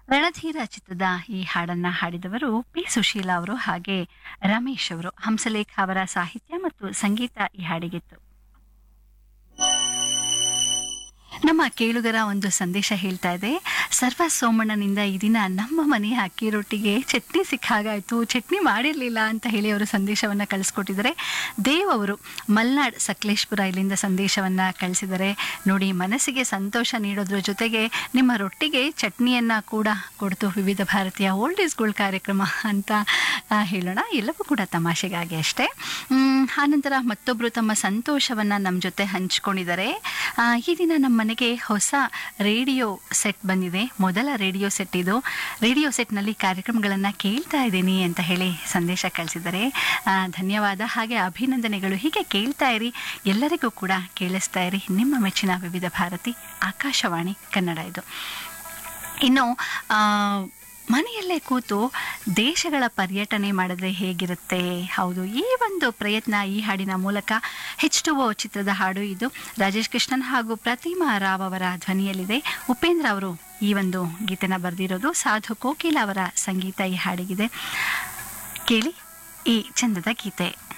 ರಣಧೀರ ಚಿತ್ರದ ಈ ಹಾಡನ್ನ ಹಾಡಿದವರು ಪಿ ಸುಶೀಲಾ ಅವರು ಹಾಗೆ ರಮೇಶ್ ಅವರು ಹಂಸಲೇಖ ಅವರ ಸಾಹಿತ್ಯ ಮತ್ತು ಸಂಗೀತ ಈ ಹಾಡಿಗಿತ್ತು ನಮ್ಮ ಕೇಳುಗರ ಒಂದು ಸಂದೇಶ ಹೇಳ್ತಾ ಇದೆ ಸರ್ವ ಸೋಮಣ್ಣನಿಂದ ಈ ದಿನ ನಮ್ಮ ಮನೆಯ ಅಕ್ಕಿ ರೊಟ್ಟಿಗೆ ಚಟ್ನಿ ಸಿಕ್ಕಾಗಾಯ್ತು ಚಟ್ನಿ ಮಾಡಿರಲಿಲ್ಲ ಅಂತ ಹೇಳಿ ಅವರು ಸಂದೇಶವನ್ನು ಕಳಿಸ್ಕೊಟ್ಟಿದ್ದಾರೆ ದೇವ್ ಅವರು ಮಲ್ನಾಡ್ ಸಕಲೇಶ್ಪುರ ಇಲ್ಲಿಂದ ಸಂದೇಶವನ್ನು ಕಳಿಸಿದ್ದಾರೆ ನೋಡಿ ಮನಸ್ಸಿಗೆ ಸಂತೋಷ ನೀಡೋದ್ರ ಜೊತೆಗೆ ನಿಮ್ಮ ರೊಟ್ಟಿಗೆ ಚಟ್ನಿಯನ್ನು ಕೂಡ ಕೊಡ್ತು ವಿವಿಧ ಭಾರತೀಯ ಓಲ್ಡ್ ಈಸ್ ಗೋಲ್ಡ್ ಕಾರ್ಯಕ್ರಮ ಅಂತ ಆ, ಹೇಳೋಣ ಎಲ್ಲವೂ ಕೂಡ ತಮಾಷೆಗಾಗಿ ಅಷ್ಟೇ ಮ್, ಆನಂತರ ಮತ್ತೊಬ್ಬರು ತಮ್ಮ ಸಂತೋಷವನ್ನು ನಮ್ಮ ಜೊತೆ ಹಂಚ್ಕೊಂಡಿದ್ದಾರೆ ಆ, ಈ ದಿನ ನಮ್ಮ ಮನೆಗೆ ಹೊಸ ರೇಡಿಯೋ ಸೆಟ್ ಬಂದಿದೆ ಮೊದಲ ರೇಡಿಯೋ ಸೆಟ್ ಇದು ರೇಡಿಯೋ ಸೆಟ್ನಲ್ಲಿ ಕಾರ್ಯಕ್ರಮಗಳನ್ನು ಕೇಳ್ತಾ ಇದ್ದೀನಿ ಅಂತ ಹೇಳಿ ಸಂದೇಶ ಕಳಿಸಿದ್ದಾರೆ ಆ, ಧನ್ಯವಾದ ಹಾಗೆ ಅಭಿನಂದನೆಗಳು ಹೀಗೆ ಕೇಳ್ತಾ ಇರಿ ಎಲ್ಲರಿಗೂ ಕೂಡ ಕೇಳಿಸ್ತಾ ಇರಿ ನಿಮ್ಮ ಮೆಚ್ಚಿನ ವಿವಿಧ ಭಾರತಿ ಆಕಾಶವಾಣಿ ಕನ್ನಡ ಇದು ಇನ್ನು ಆ, ಮನೆಯಲ್ಲೇ ಕೂತು ದೇಶಗಳ ಪರ್ಯಟನೆ ಮಾಡಿದ್ರೆ ಹೇಗಿರುತ್ತೆ ಹೌದು ಈ ಒಂದು ಪ್ರಯತ್ನ ಈ ಹಾಡಿನ ಮೂಲಕ ಹೆಚ್ ಟು ಓ ಚಿತ್ರದ ಹಾಡು ಇದು ರಾಜೇಶ್ ಕೃಷ್ಣನ್ ಹಾಗೂ ಪ್ರತಿಮಾ ರಾವ್ ಅವರ ಧ್ವನಿಯಲ್ಲಿದೆ ಉಪೇಂದ್ರ ಅವರು ಈ ಒಂದು ಗೀತೆನ ಬರೆದಿರೋದು ಸಾಧು ಕೋಕಿಲ ಅವರ ಸಂಗೀತ ಈ ಹಾಡಿಗಿದೆ ಕೇಳಿ ಈ ಚಂದದ ಗೀತೆ